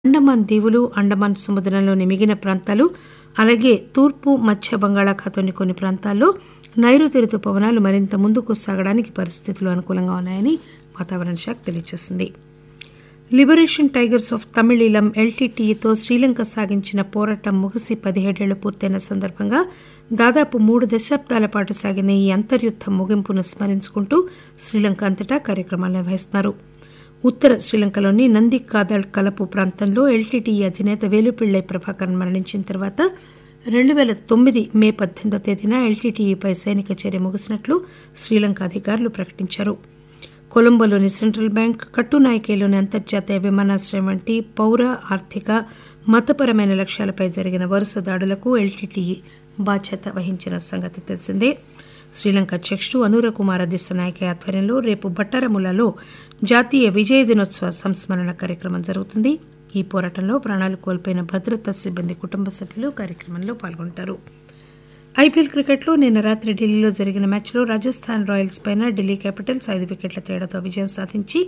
అండమాన్ దీవులు అండమాన్ సముద్రంలోని మిగిలిన ప్రాంతాలు అలాగే తూర్పు మధ్య బంగాళాఖాతంలోని కొన్ని ప్రాంతాల్లో నైరుతి రుతుపవనాలు మరింత ముందుకు సాగడానికి పరిస్థితులు అనుకూలంగా ఉన్నాయని వాతావరణ శాఖ తెలియజేసింది లిబరేషన్ టైగర్స్ ఆఫ్ తమిళీలం ఎల్టీటీఈతో శ్రీలంక సాగించిన పోరాటం ముగిసి పదిహేడేళ్లు పూర్తయిన సందర్భంగా దాదాపు మూడు దశాబ్దాల పాటు సాగిన ఈ అంతర్యుద్దం ముగింపును స్మరించుకుంటూ శ్రీలంక అంతటా కార్యక్రమాలు నిర్వహిస్తున్నారు ఉత్తర శ్రీలంకలోని నంది కాదల్ కలపు ప్రాంతంలో ఎల్టీటీఈ అధినేత వేలుపిళ్లై ప్రభాకరన్ మరణించిన తర్వాత రెండు పేల తొమ్మిది మే పద్దెనిమిదో తేదీన ఎల్టీటీఈపై సైనిక చర్య ముగిసినట్లు శ్రీలంక అధికారులు ప్రకటించారు కొలంబోలోని సెంట్రల్ బ్యాంక్ కట్టునాయకేలోని అంతర్జాతీయ విమానాశ్రయం వంటి పౌర ఆర్థిక మతపరమైన లక్ష్యాలపై జరిగిన వరుస దాడులకు ఎల్టీటీఈ బాధ్యత వహించిన సంగతి తెలిసిందే శ్రీలంక అధ్యకుడు అనూర కుమార దిశనాయకే ఆధ్వర్యంలో రేపు బట్టారములలో జాతీయ విజయ దినోత్సవ సంస్మరణ కార్యక్రమం జరుగుతుంది ఈ పోరాటంలో ప్రాణాలు కోల్పోయిన భద్రతా సిబ్బంది కుటుంబ సభ్యులు కార్యక్రమంలో పాల్గొంటారు ఐపీఎల్ క్రికెట్లో నిన్న రాత్రి ఢిల్లీలో జరిగిన మ్యాచ్లో రాజస్థాన్ రాయల్స్ పైన ఢిల్లీ క్యాపిటల్స్ ఐదు వికెట్ల తేడాతో విజయం సాధించి